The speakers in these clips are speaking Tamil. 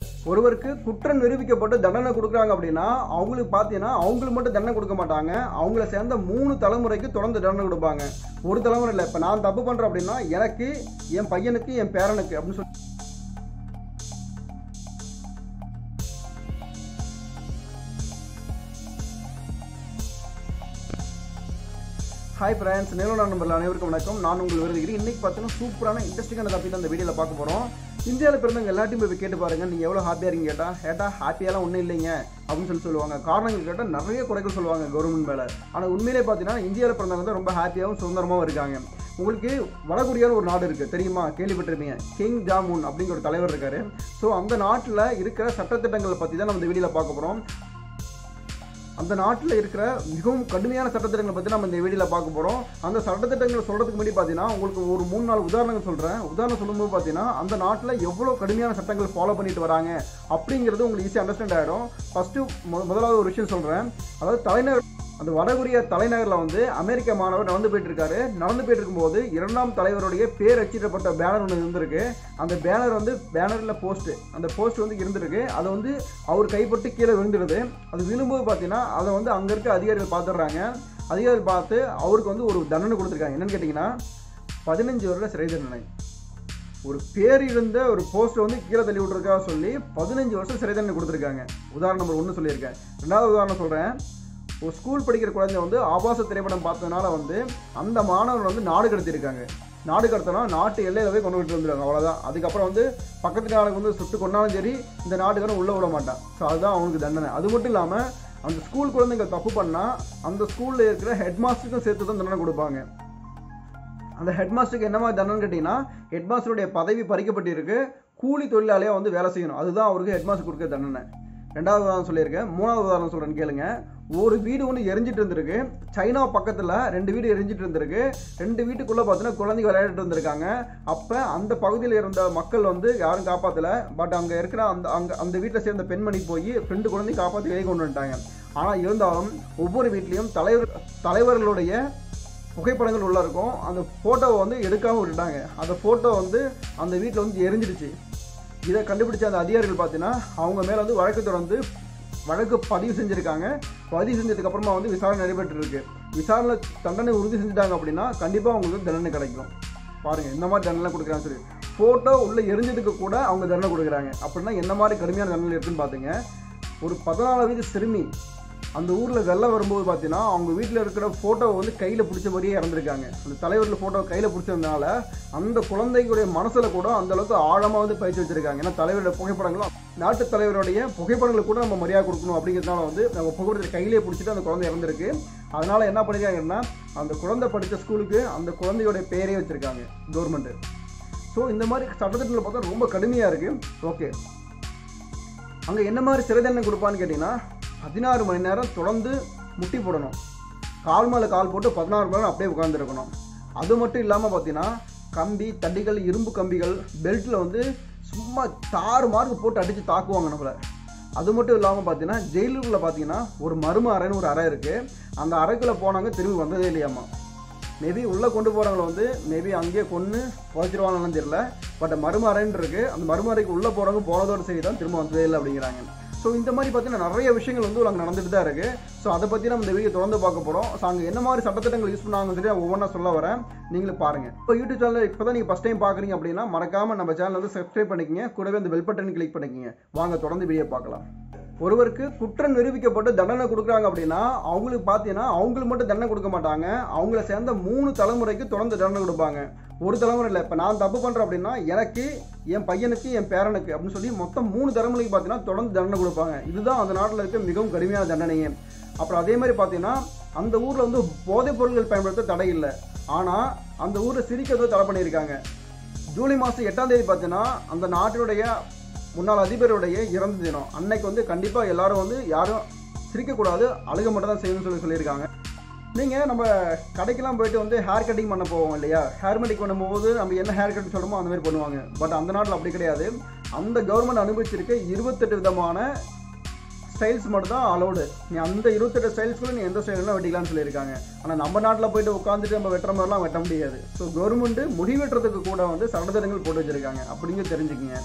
ஒருவருக்கு குற்றம் நிரூபிக்கப்பட்டு தண்டனை கொடுக்குறாங்க அப்படின்னா அவங்களுக்கு பார்த்தீங்கன்னா அவங்களுக்கு மட்டும் தண்டனை கொடுக்க மாட்டாங்க அவங்கள சேர்ந்த மூணு தலைமுறைக்கு தொடர்ந்து தண்டனை கொடுப்பாங்க ஒரு தலைமுறை இல்லை இப்போ நான் தப்பு பண்ணுறேன் அப்படின்னா எனக்கு என் பையனுக்கு என் பேரனுக்கு அப்படின்னு சொல்லி ஹாய் ஃப்ரெண்ட்ஸ் நிலவன நம்பரில் அனைவருக்கும் வணக்கம் நான் உங்கள் விருதுகிறேன் இன்னைக்கு பார்த்தீங்கன்னா சூப்பரான இன்ட்ரெஸ்டிங்கான டாபிக் அந்த வீடியோவில் பார்க்க போகிறோம் இந்தியாவில் பிறந்தவங்க எல்லாத்தையும் போய் கேட்டு பாருங்க நீங்கள் எவ்வளோ ஹாப்பியாக இருக்கீங்க கேட்டால் கேட்டால் ஹாப்பியெல்லாம் ஒன்றும் இல்லைங்க அப்படின்னு சொல்லி சொல்லுவாங்க காரணங்கள் கேட்டால் நிறைய குறைகள் சொல்லுவாங்க கவர்மெண்ட் மேலே ஆனால் உண்மையிலே பார்த்தீங்கன்னா இந்தியாவில் பிறந்தவங்க தான் ரொம்ப ஹாப்பியாகவும் சுதந்திரமாகவும் இருக்காங்க உங்களுக்கு வடகொரியான்னு ஒரு நாடு இருக்குது தெரியுமா கேள்விப்பட்டிருப்பீங்க கிங் ஜாமூன் அப்படிங்கிற ஒரு தலைவர் இருக்காரு ஸோ அந்த நாட்டில் இருக்கிற சட்டத்திட்டங்களை பற்றி தான் நம்ம இந்த வீடியோவில் பார்க்க போகிறோம் அந்த நாட்டில் இருக்கிற மிகவும் கடுமையான சட்டத்திட்டங்களை பற்றி நம்ம இந்த வீடியோவில் பார்க்க போகிறோம் அந்த சட்டத்திட்டங்களை சொல்கிறதுக்கு முன்னாடி பார்த்தீங்கன்னா உங்களுக்கு ஒரு மூணு நாலு உதாரணங்கள் சொல்கிறேன் உதாரணம் சொல்லும்போது பார்த்தீங்கன்னா அந்த நாட்டில் எவ்வளோ கடுமையான சட்டங்கள் ஃபாலோ பண்ணிட்டு வராங்க அப்படிங்கிறது உங்களுக்கு ஈஸியாக அண்டர்ஸ்டாண்ட் ஆகிடும் ஃபஸ்ட்டு முதலாவது ஒரு விஷயம் சொல்கிறேன் அதாவது தலைநகர் அந்த வடகொரியா தலைநகரில் வந்து அமெரிக்க மாணவர் நடந்து போயிட்டு இருக்காரு நடந்து போயிட்டு இருக்கும்போது இரண்டாம் தலைவருடைய பேர் அச்சிடப்பட்ட பேனர் ஒன்று இருந்திருக்கு அந்த பேனர் வந்து பேனரில் போஸ்ட் அந்த போஸ்ட் வந்து இருந்திருக்கு அதை வந்து அவர் கைப்பட்டு கீழே விழுந்துடுது அது விழும்போது பார்த்தீங்கன்னா அதை வந்து அங்கே இருக்க அதிகாரிகள் பார்த்துடுறாங்க அதிகாரிகள் பார்த்து அவருக்கு வந்து ஒரு தண்டனை கொடுத்துருக்காங்க என்னன்னு கேட்டிங்கன்னா பதினஞ்சு வருட சிறை தண்டனை ஒரு பேர் இருந்த ஒரு போஸ்ட் வந்து கீழே தள்ளி விட்ருக்கா சொல்லி பதினஞ்சு வருஷம் சிறை தண்டனை கொடுத்துருக்காங்க உதாரணம் நம்பர் ஒன்று சொல்லியிருக்கேன் ரெண்டாவது உதாரணம் சொல்கிறேன் ஒரு ஸ்கூல் படிக்கிற குழந்தை வந்து ஆபாச திரைப்படம் பார்த்ததுனால வந்து அந்த மாணவர் வந்து நாடு கடத்தியிருக்காங்க நாடு கடத்தினா நாட்டு எல்லையில் போய் கொண்டு விட்டு வந்துருக்காங்க அவ்வளோதான் அதுக்கப்புறம் வந்து பக்கத்து நாளுக்கு வந்து சுட்டு கொண்டாலும் சரி இந்த நாட்டுக்காரன் உள்ளே விட மாட்டான் ஸோ அதுதான் அவனுக்கு தண்டனை அது மட்டும் இல்லாமல் அந்த ஸ்கூல் குழந்தைங்க தப்பு பண்ணால் அந்த ஸ்கூலில் இருக்கிற ஹெட் மாஸ்டருக்கும் சேர்த்து தான் தண்டனை கொடுப்பாங்க அந்த ஹெட் மாஸ்டருக்கு என்ன மாதிரி தண்டனை கேட்டிங்கன்னா ஹெட் மாஸ்டருடைய பதவி பறிக்கப்பட்டிருக்கு கூலி தொழிலாளியாக வந்து வேலை செய்யணும் அதுதான் அவருக்கு ஹெட் மாஸ்டர் கொடுக்க தண்டனை ரெண்டாவது உதாரணம் சொல்லியிருக்கேன் மூணாவது உதாரணம் சொல்கிறேன்னு கேளுங்க ஒரு வீடு ஒன்று எரிஞ்சிட்டு இருந்திருக்கு சைனா பக்கத்தில் ரெண்டு வீடு எரிஞ்சிட்டு இருந்திருக்கு ரெண்டு வீட்டுக்குள்ளே பார்த்தீங்கன்னா குழந்தைங்க விளையாடிட்டு இருந்திருக்காங்க அப்போ அந்த பகுதியில் இருந்த மக்கள் வந்து யாரும் காப்பாற்றலை பட் அங்கே இருக்கிற அந்த அங்கே அந்த வீட்டில் சேர்ந்த பெண்மணி போய் ரெண்டு குழந்தையும் காப்பாற்றி வெளியே கொண்டு வந்துட்டாங்க ஆனால் இருந்தாலும் ஒவ்வொரு வீட்லேயும் தலைவர் தலைவர்களுடைய புகைப்படங்கள் உள்ள இருக்கும் அந்த ஃபோட்டோவை வந்து எடுக்காமல் விட்டுட்டாங்க அந்த ஃபோட்டோ வந்து அந்த வீட்டில் வந்து எரிஞ்சிடுச்சு இதை கண்டுபிடிச்ச அந்த அதிகாரிகள் பார்த்தீங்கன்னா அவங்க மேலே வந்து வழக்கு தொடர்ந்து வழக்கு பதிவு செஞ்சுருக்காங்க பதிவு செஞ்சதுக்கு அப்புறமா வந்து விசாரணை நடைபெற்று இருக்கு விசாரணை தண்டனை உறுதி செஞ்சுட்டாங்க அப்படின்னா கண்டிப்பாக அவங்களுக்கு தண்டனை கிடைக்கும் பாருங்கள் இந்த மாதிரி தண்டனை கொடுக்குறாங்க சொல்லி ஃபோட்டோ உள்ளே எரிஞ்சதுக்கு கூட அவங்க தண்டனை கொடுக்குறாங்க அப்படின்னா என்ன மாதிரி கடுமையான தண்டனை இருக்குன்னு பார்த்துங்க ஒரு பதினாலு வயது சிறுமி அந்த ஊரில் வெள்ளம் வரும்போது பார்த்தீங்கன்னா அவங்க வீட்டில் இருக்கிற ஃபோட்டோவை வந்து கையில் பிடிச்ச மாதிரியே இறந்துருக்காங்க அந்த தலைவரில் ஃபோட்டோ கையில் பிடிச்சதுனால அந்த குழந்தைகளுடைய மனசில் கூட அந்த அளவுக்கு ஆழமாக வந்து பயிற்சி வச்சிருக்காங்க ஏன்னா தலைவருடைய புகைப்படங்களும் நாட்டு தலைவருடைய புகைப்படங்களுக்கு கூட நம்ம மரியாதை கொடுக்கணும் அப்படிங்கிறதுனால வந்து நம்ம புகைப்படத்தை கையிலே பிடிச்சிட்டு அந்த குழந்தை இறந்துருக்கு அதனால் என்ன பண்ணிருக்காங்கன்னா அந்த குழந்தை படித்த ஸ்கூலுக்கு அந்த குழந்தையோடைய பேரே வச்சுருக்காங்க கவர்மெண்ட்டு ஸோ இந்த மாதிரி சட்டத்திட்டத்தில் பார்த்தா ரொம்ப கடுமையாக இருக்குது ஓகே அங்கே என்ன மாதிரி சிறை தண்டனை கொடுப்பான்னு கேட்டிங்கன்னா பதினாறு மணி நேரம் தொடர்ந்து முட்டி போடணும் கால் மேலே கால் போட்டு பதினாறு மணி நேரம் அப்படியே உட்காந்துருக்கணும் அது மட்டும் இல்லாமல் பார்த்தீங்கன்னா கம்பி தடிகள் இரும்பு கம்பிகள் பெல்ட்டில் வந்து சும்மா தாறு மார்க்கு போட்டு அடித்து தாக்குவாங்க நம்மளை அது மட்டும் இல்லாமல் பார்த்தீங்கன்னா ஜெயிலுக்குள்ளே பார்த்தீங்கன்னா ஒரு மரும அறைன்னு ஒரு அறை இருக்குது அந்த அறைக்குள்ளே போனாங்க திரும்பி வந்ததே இல்லையாம்மா மேபி உள்ளே கொண்டு போகிறவங்கள வந்து மேபி அங்கேயே கொன்று புதைச்சிருவாங்கன்னு தெரியல பட் மரும அறைன்னு இருக்குது அந்த மரும அறைக்கு உள்ளே போகிறவங்க போனதோடு சரி தான் திரும்ப வந்ததே இல்லை அப்படிங்கிறாங்க ஸோ இந்த மாதிரி பார்த்தீங்கன்னா நிறைய விஷயங்கள் வந்து அங்கே நடந்துட்டு தான் இருக்குது ஸோ அதை பற்றி நம்ம இந்த வீடியோ தொடர்ந்து பார்க்க போகிறோம் ஸோ அங்கே என்ன மாதிரி சட்டத்திட்டங்கள் யூஸ் பண்ணாங்கன்னு சொல்லி நான் ஒவ்வொன்றா சொல்ல வரேன் நீங்களும் பாருங்கள் இப்போ யூடியூப் சேனல் இப்போ தான் நீங்கள் ஃபஸ்ட் டைம் பார்க்குறீங்க அப்படின்னா மறக்காமல் நம்ம சேனல் வந்து சப்ஸ்கிரைப் பண்ணிக்கங்க கூடவே அந்த பெல் பட்டன் கிளிக் பண்ணிக்கங்க வாங்க தொடர்ந்து வீடியோ பார்க்கலாம் ஒருவருக்கு குற்றம் நிரூபிக்கப்பட்டு தண்டனை கொடுக்குறாங்க அப்படின்னா அவங்களுக்கு பார்த்தீங்கன்னா அவங்களுக்கு மட்டும் தண்டனை கொடுக்க மாட்டாங்க அவங்கள சேர்ந்த மூணு தலைமுறைக்கு தொடர்ந்து தண்டனை கொடுப்பாங்க ஒரு தலைமுறை இல்லை இப்போ நான் தப்பு பண்ணுறேன் அப்படின்னா எனக்கு என் பையனுக்கு என் பேரனுக்கு அப்படின்னு சொல்லி மொத்தம் மூணு தலைமுறைக்கு பார்த்தீங்கன்னா தொடர்ந்து தண்டனை கொடுப்பாங்க இதுதான் அந்த நாட்டில் இருக்க மிகவும் கடுமையான தண்டனையே அப்புறம் அதே மாதிரி பார்த்தீங்கன்னா அந்த ஊரில் வந்து போதைப் பொருட்கள் பயன்படுத்த தடை இல்லை ஆனால் அந்த ஊரில் சிரிக்கிறது தடை பண்ணியிருக்காங்க ஜூலை மாதம் எட்டாம் தேதி பார்த்தீங்கன்னா அந்த நாட்டினுடைய முன்னாள் அதிபருடைய இறந்த தினம் அன்னைக்கு வந்து கண்டிப்பாக எல்லாரும் வந்து யாரும் சிரிக்கக்கூடாது அழுக மட்டும் தான் செய்யணும்னு சொல்லி சொல்லியிருக்காங்க நீங்கள் நம்ம கடைக்கெல்லாம் போயிட்டு வந்து ஹேர் கட்டிங் பண்ண போவோம் இல்லையா ஹேர் கட்டிங் பண்ணும்போது நம்ம என்ன ஹேர் கட் சொல்கிறோமோ அந்த மாதிரி பண்ணுவாங்க பட் அந்த நாட்டில் அப்படி கிடையாது அந்த கவர்மெண்ட் அனுபவிச்சிருக்க இருபத்தெட்டு விதமான ஸ்டைல்ஸ் மட்டும் தான் அலௌடு நீ அந்த இருபத்தெட்டு ஸ்டைல்ஸ்க்குள்ள நீ எந்த ஸ்டைல்லாம் வெட்டிக்கலாம்னு சொல்லியிருக்காங்க ஆனால் நம்ம நாட்டில் போயிட்டு உட்காந்துட்டு நம்ம வெட்டுற மாதிரிலாம் வெட்ட முடியாது ஸோ கவர்மெண்ட்டு முடி வெட்டுறதுக்கு கூட வந்து சட்டத்திட்டங்கள் போட்டு வச்சிருக்காங்க அப்படிங்க தெரிஞ்சுக்கங்க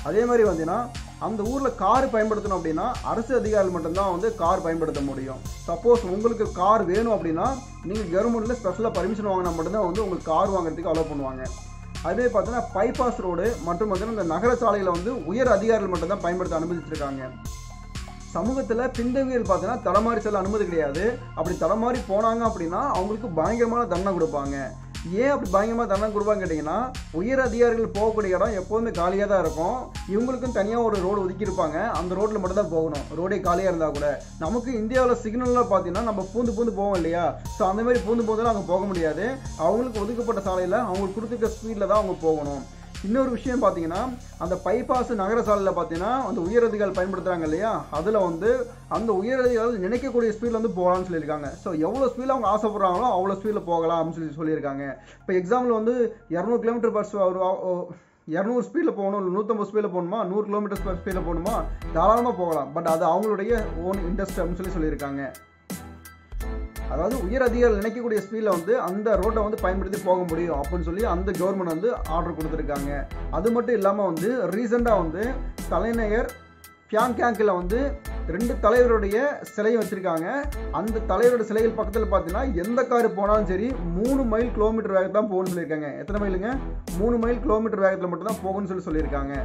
அதே மாதிரி பார்த்தீங்கன்னா அந்த ஊரில் கார் பயன்படுத்தணும் அப்படின்னா அரசு அதிகாரிகள் மட்டும்தான் வந்து கார் பயன்படுத்த முடியும் சப்போஸ் உங்களுக்கு கார் வேணும் அப்படின்னா நீங்கள் கவர்மெண்ட்டில் ஸ்பெஷலாக பர்மிஷன் வாங்கினா மட்டும்தான் வந்து உங்களுக்கு கார் வாங்குறதுக்கு அலோவ் பண்ணுவாங்க அதே பார்த்தீங்கன்னா பைபாஸ் ரோடு மற்றும் பார்த்தீங்கன்னா இந்த நகர சாலையில் வந்து உயர் அதிகாரிகள் மட்டும்தான் பயன்படுத்த அனுமதிச்சிருக்காங்க சமூகத்தில் பின்தங்கியல் பார்த்தீங்கன்னா தலைமாறி செல்ல அனுமதி கிடையாது அப்படி தலைமாறி போனாங்க அப்படின்னா அவங்களுக்கு பயங்கரமான தண்டனை கொடுப்பாங்க ஏன் அப்படி பயங்கரமாக தண்டனை கொடுப்பாங்க கேட்டிங்கன்னா உயர் அதிகாரிகள் போகக்கூடிய இடம் எப்போதுமே காலியாக தான் இருக்கும் இவங்களுக்கும் தனியாக ஒரு ரோடு ஒதுக்கியிருப்பாங்க அந்த ரோட்டில் மட்டும் தான் போகணும் ரோடே காலியாக இருந்தால் கூட நமக்கு இந்தியாவில் சிக்னலில் பார்த்தீங்கன்னா நம்ம பூந்து பூந்து போவோம் இல்லையா ஸோ அந்த மாதிரி பூந்து பூந்தெல்லாம் அங்கே போக முடியாது அவங்களுக்கு ஒதுக்கப்பட்ட சாலையில் அவங்களுக்கு கொடுத்துருக்க ஸ்பீடில் தான் அவங்க போகணும் இன்னொரு விஷயம் பார்த்தீங்கன்னா அந்த பைபாஸ் நகர சாலையில் பார்த்தீங்கன்னா அந்த உயரதிகாரிகள் பயன்படுத்துகிறாங்க இல்லையா அதில் வந்து அந்த உயரதிகாரிகள் நினைக்கக்கூடிய ஸ்பீடில் வந்து போகலாம்னு சொல்லியிருக்காங்க ஸோ எவ்வளோ ஸ்பீடில் அவங்க ஆசைப்படுறாங்களோ அவ்வளோ ஸ்பீடில் போகலாம் அப்படின்னு சொல்லி சொல்லியிருக்காங்க இப்போ எக்ஸாம்பிள் வந்து இரநூறு கிலோமீட்டர் பஸ் இரநூறு ஸ்பீடில் போகணும் இல்லை நூற்றம்பது ஸ்பீடில் போகணுமா நூறு கிலோமீட்டர் பர் ஸ்பீடில் போகணுமா தாராளமாக போகலாம் பட் அது அவங்களுடைய ஓன் இன்ட்ரெஸ்ட் அப்படின்னு சொல்லி சொல்லியிருக்காங்க அதாவது உயர் அதிகாரிகள் நினைக்கக்கூடிய ஸ்பீடில் வந்து அந்த ரோட்டை வந்து பயன்படுத்தி போக முடியும் அப்படின்னு சொல்லி அந்த கவர்மெண்ட் வந்து ஆர்டர் கொடுத்துருக்காங்க அது மட்டும் இல்லாமல் வந்து ரீசெண்டாக வந்து தலைநகர் பியாங்காங்கில் வந்து ரெண்டு தலைவருடைய சிலையும் வச்சுருக்காங்க அந்த தலைவரோட சிலைகள் பக்கத்தில் பார்த்தீங்கன்னா எந்த கார் போனாலும் சரி மூணு மைல் கிலோமீட்டர் வேகத்தில் தான் போகணும்னு சொல்லியிருக்காங்க எத்தனை மைலுங்க மூணு மைல் கிலோமீட்டர் வேகத்தில் மட்டும் தான் போகணும்னு சொல்லி சொல்லியிருக்காங்க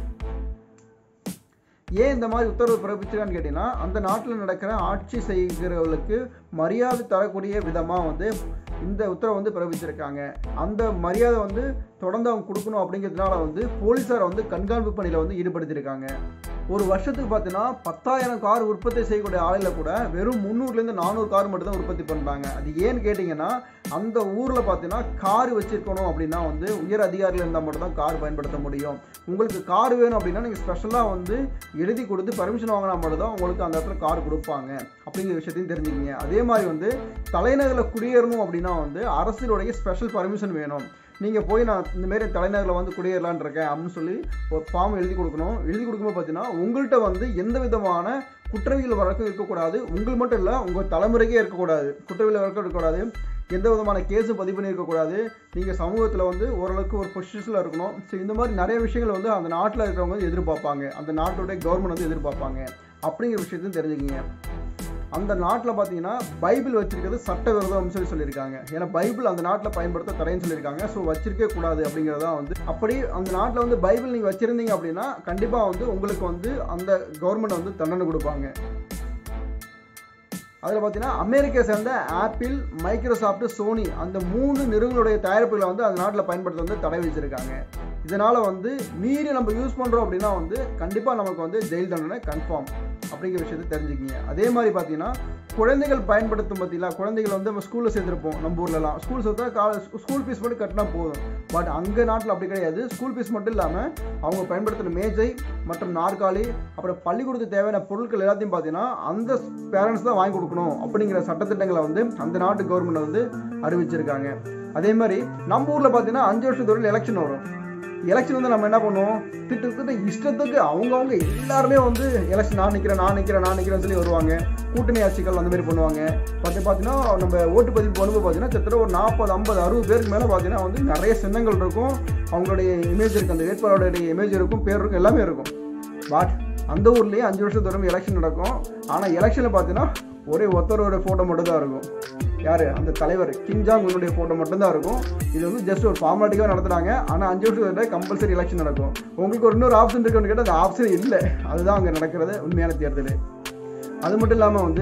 ஏன் இந்த மாதிரி உத்தரவு பிறப்பிச்சிருக்கான்னு கேட்டிங்கன்னா அந்த நாட்டில் நடக்கிற ஆட்சி செய்கிறவர்களுக்கு மரியாதை தரக்கூடிய விதமாக வந்து இந்த உத்தரவு வந்து பிறப்பிச்சிருக்காங்க அந்த மரியாதை வந்து தொடர்ந்து அவங்க கொடுக்கணும் அப்படிங்கிறதுனால வந்து போலீஸார் வந்து கண்காணிப்பு பணியில் வந்து ஈடுபடுத்தியிருக்காங்க ஒரு வருஷத்துக்கு பார்த்தீங்கன்னா பத்தாயிரம் கார் உற்பத்தி செய்யக்கூடிய ஆலையில் கூட வெறும் முந்நூறுலேருந்து நானூறு கார் மட்டும் தான் உற்பத்தி பண்ணுறாங்க அது ஏன்னு கேட்டிங்கன்னா அந்த ஊரில் பார்த்தீங்கன்னா கார் வச்சுருக்கணும் அப்படின்னா வந்து உயர் அதிகாரிகள் இருந்தால் மட்டும் தான் கார் பயன்படுத்த முடியும் உங்களுக்கு கார் வேணும் அப்படின்னா நீங்கள் ஸ்பெஷலாக வந்து எழுதி கொடுத்து பர்மிஷன் வாங்கினா மட்டும் தான் உங்களுக்கு அந்த இடத்துல கார் கொடுப்பாங்க அப்படிங்கிற விஷயத்தையும் தெரிஞ்சுக்கிங்க அதே மாதிரி வந்து தலைநகரில் குடியேறணும் அப்படின்னா வந்து அரசினுடைய ஸ்பெஷல் பர்மிஷன் வேணும் நீங்கள் போய் நான் இந்தமாரி தலைநகரில் வந்து குடியேறலான் இருக்கேன் அப்படின்னு சொல்லி ஒரு ஃபார்ம் எழுதி கொடுக்கணும் எழுதி கொடுக்கும்போது பார்த்தீங்கன்னா உங்கள்கிட்ட வந்து எந்த விதமான குற்றவியல் வழக்கம் இருக்கக்கூடாது உங்களுக்கு மட்டும் இல்லை உங்கள் தலைமுறைக்கே இருக்கக்கூடாது குற்றவியல் வழக்கம் இருக்கக்கூடாது எந்த விதமான கேஸும் பதிவு பண்ணியிருக்கக்கூடாது நீங்கள் சமூகத்தில் வந்து ஓரளவுக்கு ஒரு பொசிஷனில் இருக்கணும் ஸோ இந்த மாதிரி நிறைய விஷயங்கள் வந்து அந்த நாட்டில் இருக்கிறவங்க வந்து எதிர்பார்ப்பாங்க அந்த நாட்டுடைய கவர்மெண்ட் வந்து எதிர்பார்ப்பாங்க அப்படிங்கிற விஷயத்தையும் தெரிஞ்சுக்கிங்க அந்த நாட்டில் பார்த்தீங்கன்னா பைபிள் வச்சிருக்கிறது சட்டவிரோதம்னு சொல்லி சொல்லியிருக்காங்க ஏன்னா பைபிள் அந்த நாட்டில் பயன்படுத்த தடைன்னு சொல்லியிருக்காங்க ஸோ வச்சிருக்கே கூடாது அப்படிங்கிறதா வந்து அப்படி அந்த நாட்டில் வந்து பைபிள் நீங்கள் வச்சிருந்தீங்க அப்படின்னா கண்டிப்பாக வந்து உங்களுக்கு வந்து அந்த கவர்மெண்ட் வந்து தண்டனை கொடுப்பாங்க அதில் பார்த்தீங்கன்னா அமெரிக்கா சேர்ந்த ஆப்பிள் மைக்ரோசாஃப்ட் சோனி அந்த மூணு நிறுவனங்களுடைய தயாரிப்புகளை வந்து அந்த நாட்டில் பயன்படுத்த வந்து தடை வச்சிருக்காங்க இதனால் வந்து மீறி நம்ம யூஸ் பண்ணுறோம் அப்படின்னா வந்து கண்டிப்பாக நமக்கு வந்து ஜெயில் தண்டனை கன்ஃபார்ம் அப்படிங்கிற விஷயத்தை தெரிஞ்சுக்கிங்க அதே மாதிரி பார்த்தீங்கன்னா குழந்தைகள் பயன்படுத்தும் பார்த்தீங்களா குழந்தைகள் வந்து நம்ம ஸ்கூலில் சேர்த்துருப்போம் நம்ம ஊர்லலாம் ஸ்கூல் சேர்த்தா கால ஸ்கூல் ஃபீஸ் மட்டும் கட்டினா போதும் பட் அங்கே நாட்டில் அப்படி கிடையாது ஸ்கூல் ஃபீஸ் மட்டும் இல்லாமல் அவங்க பயன்படுத்துகிற மேஜை மற்றும் நாற்காலி அப்புறம் பள்ளிக்கூடத்துக்கு தேவையான பொருட்கள் எல்லாத்தையும் பார்த்தீங்கன்னா அந்த பேரண்ட்ஸ் தான் வாங்கி கொடுக்கணும் அப்படிங்கிற சட்டத்திட்டங்களை வந்து அந்த நாட்டு கவர்மெண்ட் வந்து அறிவிச்சிருக்காங்க அதே மாதிரி நம்ம ஊரில் பார்த்தீங்கன்னா அஞ்சு வருஷத்துக்கு எலெக்ஷன் வரும் எலெக்ஷன் வந்து நம்ம என்ன பண்ணுவோம் திட்டத்தட்ட இஷ்டத்துக்கு அவங்கவுங்க எல்லாருமே வந்து எலெக்ஷன் நான் நிற்கிறேன் நான் நிற்கிறேன் நான் நிற்கிறேன்னு சொல்லி வருவாங்க கூட்டணி ஆட்சிகள் அந்த மாதிரி பண்ணுவாங்க பார்த்து பார்த்தீங்கன்னா நம்ம ஓட்டு பதிவு பண்ணும்போது பார்த்தீங்கன்னா கிட்டத்தட்ட ஒரு நாற்பது ஐம்பது அறுபது பேருக்கு மேலே பார்த்தீங்கன்னா வந்து நிறைய சின்னங்கள் இருக்கும் அவங்களுடைய இமேஜ் இருக்கும் அந்த வேட்பாளருடைய இமேஜ் இருக்கும் பேர் இருக்கும் எல்லாமே இருக்கும் பட் அந்த ஊர்லேயே அஞ்சு வருஷத்துக்கு எலெக்ஷன் நடக்கும் ஆனால் எலெக்ஷனில் பார்த்தீங்கன்னா ஒரே ஒருத்தரோட ஃபோட்டோ மட்டும் தான் இருக்கும் யார் அந்த தலைவர் கிம் ஜாங் உன்னுடைய ஃபோட்டோ மட்டும்தான் இருக்கும் இது வந்து ஜஸ்ட் ஒரு ஃபார்மாலிட்டிக்காக நடத்துனாங்க ஆனால் அஞ்சு வருஷத்துக்கு கம்பல்சரி எலெக்ஷன் நடக்கும் உங்களுக்கு ஒரு இன்னொரு ஆப்ஷன் இருக்குன்னு கேட்டால் அந்த ஆப்ஷன் இல்லை அதுதான் அங்கே நடக்கிறது உண்மையான தேர்தல் அது மட்டும் இல்லாமல் வந்து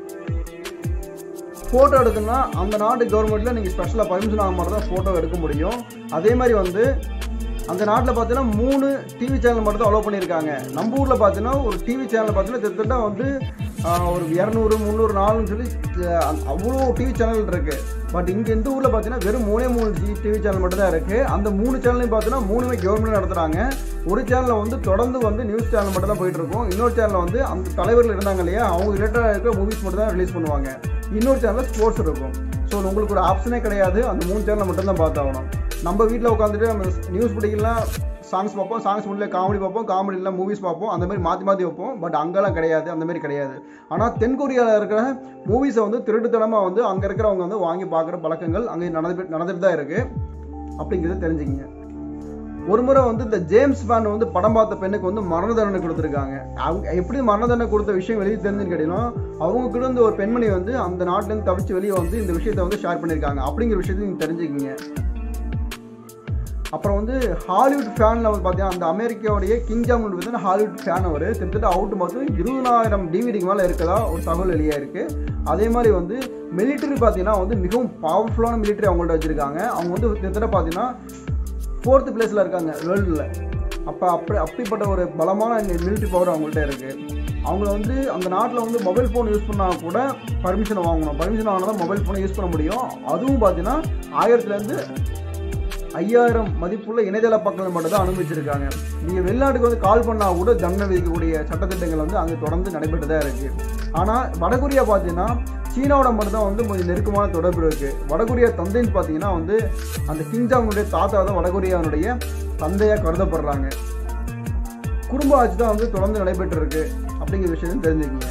ஃபோட்டோ எடுக்கணும்னா அந்த நாட்டு கவர்மெண்ட்டில் நீங்கள் ஸ்பெஷலாக பர்மிஷன் ஆக மாதிரி தான் ஃபோட்டோ எடுக்க முடியும் அதே மாதிரி வந்து அந்த நாட்டில் பார்த்தீங்கன்னா மூணு டிவி சேனல் மட்டும் தான் அலோவ் பண்ணியிருக்காங்க நம்ம ஊரில் பார்த்தீங்கன்னா ஒரு டிவி சேனல் பார்த்தீங்கன்னா கிட்டத்தட்ட வந்து ஆஹ், ஒரு இரநூறு முந்நூறு நாலுன்னு சொல்லி ஆஹ், அவ்வளோ டிவி சேனல் இருக்குது பட் இங்கே இந்த ஊரில் பார்த்தீங்கன்னா வெறும் மூணே மூணு டிவி சேனல் மட்டும் தான் இருக்குது அந்த மூணு சேனலையும் பார்த்தீங்கன்னா மூணுமே கவர்மெண்ட் நடத்துகிறாங்க ஒரு சேனலில் வந்து தொடர்ந்து வந்து நியூஸ் சேனல் மட்டும் தான் போயிட்டு இருக்கும் இன்னொரு சேனலில் வந்து அந்த தலைவர்கள் இருந்தாங்க இல்லையா அவங்க ரிலேட்டடாக இருக்கிற மூவிஸ் மட்டும் தான் ரிலீஸ் பண்ணுவாங்க இன்னொரு சேனலில் ஸ்போர்ட்ஸ் இருக்கும் ஸோ உங்களுக்கு ஒரு ஆப்ஷனே கிடையாது அந்த மூணு சேனலை மட்டும் தான் பார்த்தாகணும் நம்ம வீட்டில் உட்காந்துட்டு நம்ம நியூஸ் பிடிக்கலாம் சாங்ஸ் பார்ப்போம் சாங்ஸ் முடியல காமெடி பார்ப்போம் காமெடி இல்லை மூவிஸ் பார்ப்போம் அந்த மாதிரி மாற்றி மாற்றி வைப்போம் பட் அங்கெல்லாம் கிடையாது அந்த மாதிரி கிடையாது ஆனால் தென்கொரியாவில் இருக்கிற மூவிஸை வந்து திருட்டுத்தனமாக வந்து அங்கே இருக்கிறவங்க வந்து வாங்கி பார்க்குற பழக்கங்கள் அங்கே நடந்து நடந்துட்டு தான் இருக்குது அப்படிங்கிறத தெரிஞ்சுக்கிங்க ஒரு முறை வந்து இந்த ஜேம்ஸ் பாண்ட் வந்து படம் பார்த்த பெண்ணுக்கு வந்து மரண தண்டனை கொடுத்துருக்காங்க அவங்க எப்படி மரண தண்டனை கொடுத்த விஷயம் வெளியே தெரிஞ்சுன்னு கேட்டீங்கன்னா அவங்க கூட வந்து ஒரு பெண்மணி வந்து அந்த நாட்டிலேருந்து தப்பிச்சு வெளியே வந்து இந்த விஷயத்தை வந்து ஷேர் பண்ணியிருக்காங்க அப்படிங்கிற விஷயத்தை நீங்கள் தெரிஞ்சுக்கிங்க அப்புறம் வந்து ஹாலிவுட் ஃபேனில் வந்து பார்த்தீங்கன்னா அந்த அமெரிக்காவுடைய கிங் ஜாம் வந்து ஹாலிவுட் ஃபேன் அவர் கிட்டத்தட்ட அவுட் மட்டும் இருபதாயிரம் டிவிடிக்கு மேலே இருக்கதா ஒரு தகவல் வெளியாக இருக்குது அதே மாதிரி வந்து மிலிட்டரி பார்த்தீங்கன்னா வந்து மிகவும் பவர்ஃபுல்லான மிலிட்டரி அவங்கள்ட்ட வச்சுருக்காங்க அவங்க வந்து கிட்டத்தட்ட பார்த்தீங்கன்னா ஃபோர்த்து பிளேஸில் இருக்காங்க வேர்ல்டில் அப்போ அப்படி அப்படிப்பட்ட ஒரு பலமான மிலிட்ரி பவர் அவங்கள்ட்ட இருக்குது அவங்க வந்து அந்த நாட்டில் வந்து மொபைல் ஃபோன் யூஸ் பண்ணால் கூட பர்மிஷன் வாங்கணும் பர்மிஷன் வாங்கினா தான் மொபைல் ஃபோனை யூஸ் பண்ண முடியும் அதுவும் பார்த்தீங்கன்னா ஆயிரத்துலேருந்து ஐயாயிரம் மதிப்புள்ள இணையதள பக்கங்கள் மட்டும் தான் அனுமதிச்சிருக்காங்க நீங்கள் வெளிநாட்டுக்கு வந்து கால் பண்ணால் கூட தண்டனை விதிக்கக்கூடிய சட்டத்திட்டங்கள் வந்து அங்கே தொடர்ந்து நடைபெற்று தான் இருக்குது ஆனால் வடகொரியா பார்த்தீங்கன்னா சீனாவோட மட்டும் தான் வந்து கொஞ்சம் நெருக்கமான தொடர்பு இருக்குது வடகொரியா தந்தைன்னு பார்த்தீங்கன்னா வந்து அந்த கிங்ஜாங்குடைய தாத்தா தான் வடகொரியாவுடைய தந்தையாக கருதப்படுறாங்க குடும்ப ஆட்சி தான் வந்து தொடர்ந்து நடைபெற்று இருக்கு அப்படிங்கிற விஷயம் தெரிஞ்சுக்கங்க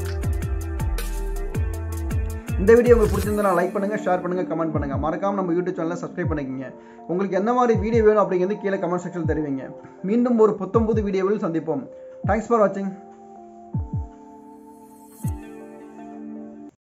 இந்த வீடியோ உங்களுக்கு பிடிச்சிருந்தா லைக் பண்ணுங்க ஷேர் பண்ணுங்க கமெண்ட் பண்ணுங்க மறக்காம நம்ம யூடியூப் சேனலை சப்ஸ்கிரைப் பண்ணிக்கங்க உங்களுக்கு என்ன மாதிரி வீடியோ வேணும் அப்படிங்கிறது கீழே கமெண்ட் செக்ஷன் தெரிவிங்க மீண்டும் ஒரு புத்தம்புது வீடியோவில் சந்திப்போம் தேங்க்ஸ் ஃபார் வாட்சிங்